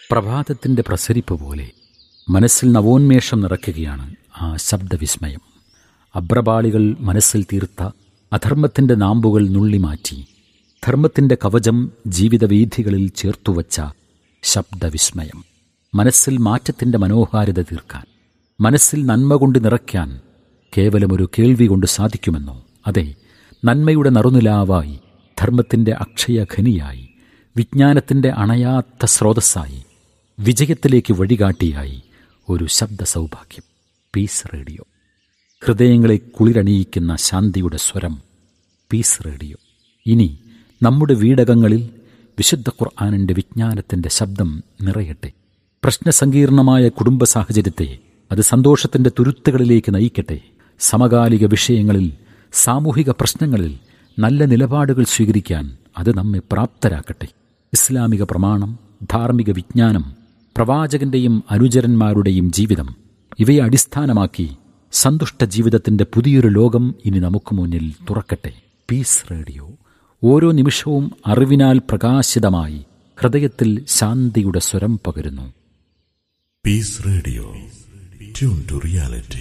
പ്രഭാതത്തിൻ്റെ പ്രസരിപ്പ് പോലെ മനസ്സിൽ നവോന്മേഷം നിറയ്ക്കുകയാണ് ആ ശബ്ദവിസ്മയം അബ്രപാളികൾ മനസ്സിൽ തീർത്ത അധർമ്മത്തിൻ്റെ നാമ്പുകൾ നുള്ളിമാറ്റി ധർമ്മത്തിൻ്റെ കവചം ജീവിതവീഥികളിൽ ചേർത്തുവച്ച ശബ്ദവിസ്മയം മനസ്സിൽ മാറ്റത്തിൻ്റെ മനോഹാരിത തീർക്കാൻ മനസ്സിൽ നന്മ കൊണ്ട് നിറയ്ക്കാൻ കേവലമൊരു കേൾവി കൊണ്ട് സാധിക്കുമെന്നോ അതെ നന്മയുടെ നറുനിലാവായി ധർമ്മത്തിൻ്റെ അക്ഷയഖനിയായി വിജ്ഞാനത്തിൻ്റെ അണയാത്ത സ്രോതസ്സായി വിജയത്തിലേക്ക് വഴികാട്ടിയായി ഒരു ശബ്ദ സൗഭാഗ്യം പീസ് റേഡിയോ ഹൃദയങ്ങളെ കുളിരണിയിക്കുന്ന ശാന്തിയുടെ സ്വരം പീസ് റേഡിയോ ഇനി നമ്മുടെ വീടകങ്ങളിൽ വിശുദ്ധ ഖുർആാനിൻ്റെ വിജ്ഞാനത്തിൻ്റെ ശബ്ദം നിറയട്ടെ പ്രശ്നസങ്കീർണമായ കുടുംബ സാഹചര്യത്തെ അത് സന്തോഷത്തിൻ്റെ തുരുത്തുകളിലേക്ക് നയിക്കട്ടെ സമകാലിക വിഷയങ്ങളിൽ സാമൂഹിക പ്രശ്നങ്ങളിൽ നല്ല നിലപാടുകൾ സ്വീകരിക്കാൻ അത് നമ്മെ പ്രാപ്തരാക്കട്ടെ ഇസ്ലാമിക പ്രമാണം ധാർമ്മിക വിജ്ഞാനം പ്രവാചകന്റെയും അനുചരന്മാരുടെയും ജീവിതം ഇവയെ അടിസ്ഥാനമാക്കി സന്തുഷ്ട ജീവിതത്തിന്റെ പുതിയൊരു ലോകം ഇനി നമുക്ക് മുന്നിൽ തുറക്കട്ടെ പീസ് റേഡിയോ ഓരോ നിമിഷവും അറിവിനാൽ പ്രകാശിതമായി ഹൃദയത്തിൽ ശാന്തിയുടെ സ്വരം പകരുന്നു Peace Radio. Tune to reality.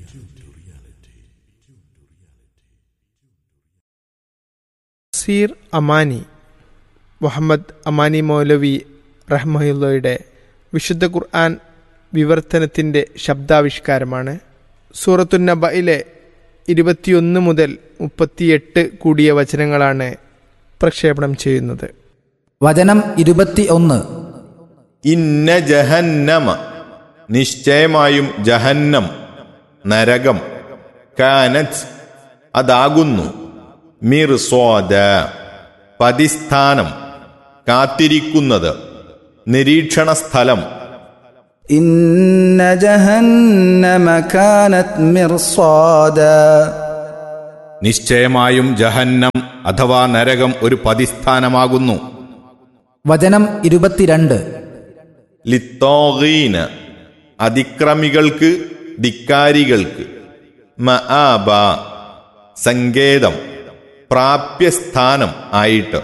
സീർ Amani Muhammad Amani മൗലവി റഹ്മയുള്ളയുടെ വിശുദ്ധ ഖുർആൻ വിവർത്തനത്തിൻ്റെ ശബ്ദാവിഷ്കാരമാണ് സൂറത്തുന്നബയിലെ ഇരുപത്തിയൊന്ന് മുതൽ മുപ്പത്തിയെട്ട് കൂടിയ വചനങ്ങളാണ് പ്രക്ഷേപണം ചെയ്യുന്നത് വചനം ഇരുപത്തി ഒന്ന് ഇന്ന ജഹന്നമ നിശ്ചയമായും ജഹന്നം നരകം കാനത്ത് അതാകുന്നു മിർസ്വാദ പതിസ്ഥാനം കാത്തിരിക്കുന്നത് നിരീക്ഷണ സ്ഥലം ഇന്ന ജഹന്നമ കാനത് മിർസാദാ നിശ്ചയമായും ജഹന്നം അഥവാ നരകം ഒരു പതിസ്ഥാനമാകുന്നു വചനം ഇരുപത്തിരണ്ട് ലിത്തോഗീന അതിക്രമികൾക്ക് ധിക്കാരികൾക്ക് മആബ സങ്കേതം പ്രാപ്യസ്ഥാനം ആയിട്ട്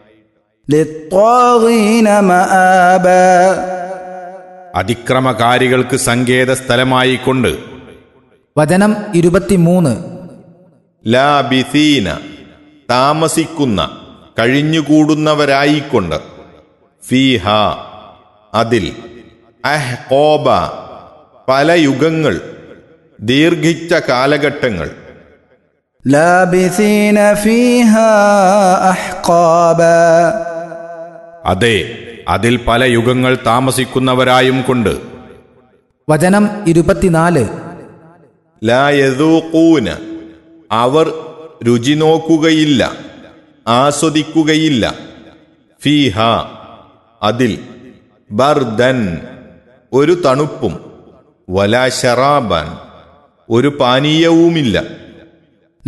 للطاغين مآبا അതിക്രമകാരികൾക്ക് സങ്കേത സ്ഥലമായിക്കൊണ്ട് വചനം ഇരുപത്തിമൂന്ന് ലാബിസീന താമസിക്കുന്ന കഴിഞ്ഞുകൂടുന്നവരായിക്കൊണ്ട് ഫീഹ അതിൽ അഹ്കോബ പല യുഗങ്ങൾ ദീർഘിച്ച കാലഘട്ടങ്ങൾ لابثين فيها أحقابا അതെ അതിൽ പല യുഗങ്ങൾ താമസിക്കുന്നവരായും കൊണ്ട് വചനം ഇരുപത്തിനാല് ലായതൂക്കൂന അവർ രുചി നോക്കുകയില്ല ആസ്വദിക്കുകയില്ല ഫീഹ അതിൽ ബർദൻ ഒരു തണുപ്പും വലാ ശറാബാൻ ഒരു പാനീയവുമില്ല